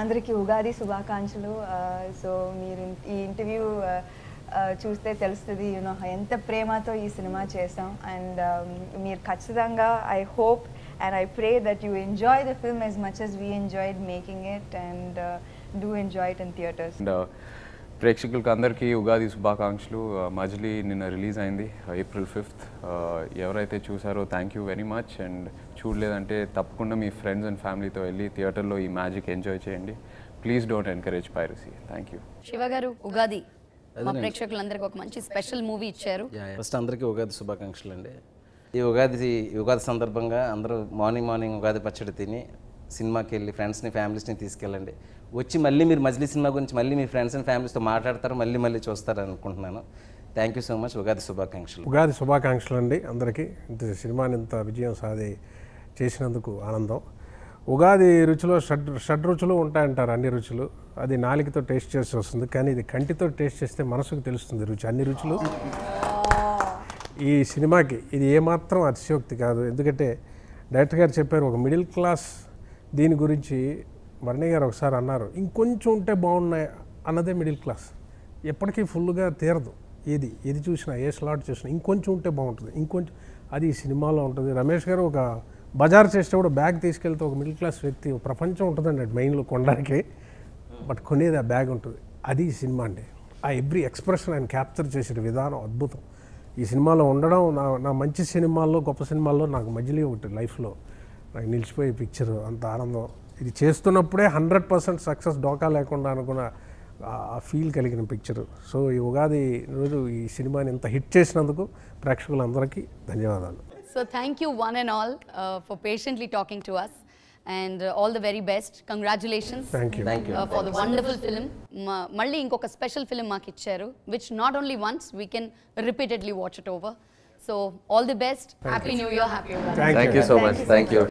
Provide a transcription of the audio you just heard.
అందరికీ ఉగాది శుభాకాంక్షలు సో మీరు ఇన్- ఈ ఇంటర్వ్యూ చూస్తే తెలుస్తుంది యూనో ఎంత ప్రేమతో ఈ సినిమా చేసాం అండ్ మీరు ఖచ్చితంగా I hope and I pray that you enjoy the film as much as we enjoyed making it and do enjoy it in theatres and ప్రేక్షకులకు అందరికీ ఉగాది శుభాకాంక్షలు Uh, మజిలీ నిన్న రిలీజ్ అయింది ఏప్రిల్ ఫిఫ్త్ ఎవరైతే చూసారో thank you very much and చూడలేదంటే తప్పకుండా మీ ఫ్రెండ్స్ అండ్ ఫ్యామిలీతో వెళ్ళి థియేటర్లో ఈ మ్యాజిక్ ఎంజాయ్ చేయండి please don't encourage piracy thank you Shiva గారు ఉగాది మా ప్రేక్షకులందరికీ ఒక మంచి స్పెషల్ మూవీ ఇచ్చారు ఫస్ట్ అందరికీ ఉగాది శుభాకాంక్షలు అండి ఈ ఉగాది ఈ ఉగాది సందర్భంగా అందరూ మార్నింగ్ మార్నింగ్ ఉగాది పచ్చడి తిని సినిమాకి వెళ్ళి ఫ్రెండ్స్ని ఫ్యామిలీస్ని తీసుకెళ్ళండి వచ్చి మళ్ళీ మీరు మజిలీ సినిమా గురించి మళ్ళీ మీ ఫ్రెండ్స్ అండ్ ఫ్యామిలీస్తో మాట్లాడతారు మళ్ళీ మళ్ళీ చూస్తారు అనుకుంటున్నాను thank you so much Ugadi శుభాకాంక్షలు ఉగాది శుభాకాంక్షలు అండి అందరికీ ఇంత సినిమాని ఇంత విజయం సాధి చేసినందుకు ఆనందం ఉగాది రుచిలో షడ్ షడ్ రుచులు ఉంటాయంటారు అన్ని రుచులు అది నాలుగుతో టేస్ట్ చేసి వస్తుంది కానీ ఇది కంటితో టేస్ట్ చేస్తే మనసుకు తెలుస్తుంది రుచి అన్ని రుచులు ఈ సినిమాకి ఇది ఏమాత్రం అతిశయోక్తి కాదు ఎందుకంటే డైరెక్టర్ గారు చెప్పారు ఒక మిడిల్ క్లాస్ దీని గురించి వర్ణి గారు ఒకసారి అన్నారు ఇంకొంచెం ఉంటే బాగున్నాయి అన్నదే మిడిల్ క్లాస్ ఎప్పటికీ ఫుల్గా తీరదు ఏది ఏది చూసినా ఏ స్లాట్ చూసినా ఇంకొంచెం ఉంటే బాగుంటుంది ఇంకొంచెం అది ఈ సినిమాలో ఉంటుంది రమేష్ గారు ఒక బజార్ చేసేటప్పుడు బ్యాగ్ తీసుకెళ్తే ఒక మిడిల్ క్లాస్ వ్యక్తి ఒక ప్రపంచం ఉంటుందండి మెయిన్లో కొనడానికి బట్ కొనేది ఆ బ్యాగ్ ఉంటుంది అది ఈ సినిమా అండి ఆ ఎవ్రీ ఎక్స్ప్రెషన్ ఆయన క్యాప్చర్ చేసిన విధానం అద్భుతం ఈ సినిమాలో ఉండడం నా నా మంచి సినిమాల్లో గొప్ప సినిమాల్లో నాకు మధ్యలో ఒకటి లైఫ్లో నాకు నిలిచిపోయే పిక్చర్ అంత ఆనందం ఇది చేస్తున్నప్పుడే హండ్రెడ్ పర్సెంట్ సక్సెస్ డోకా లేకుండా అనుకున్న ఆ- ఆ ఫీల్ కలిగిన పిక్చర్ సో ఈ ఉగాది రోజు ఈ సినిమాని ఇంత హిట్ చేసినందుకు ప్రేక్షకులందరికీ ధన్యవాదాలు so thank you one and all for patiently talking to us and all the very best congratulations thank you thank you for the wonderful film మళ్ళీ ఇంకొక స్పెషల్ ఫిల్మ్ మాకు ఇచ్చారు which not only once we can repeatedly watch it over so all the best happy new year happy thank thank you so much thank you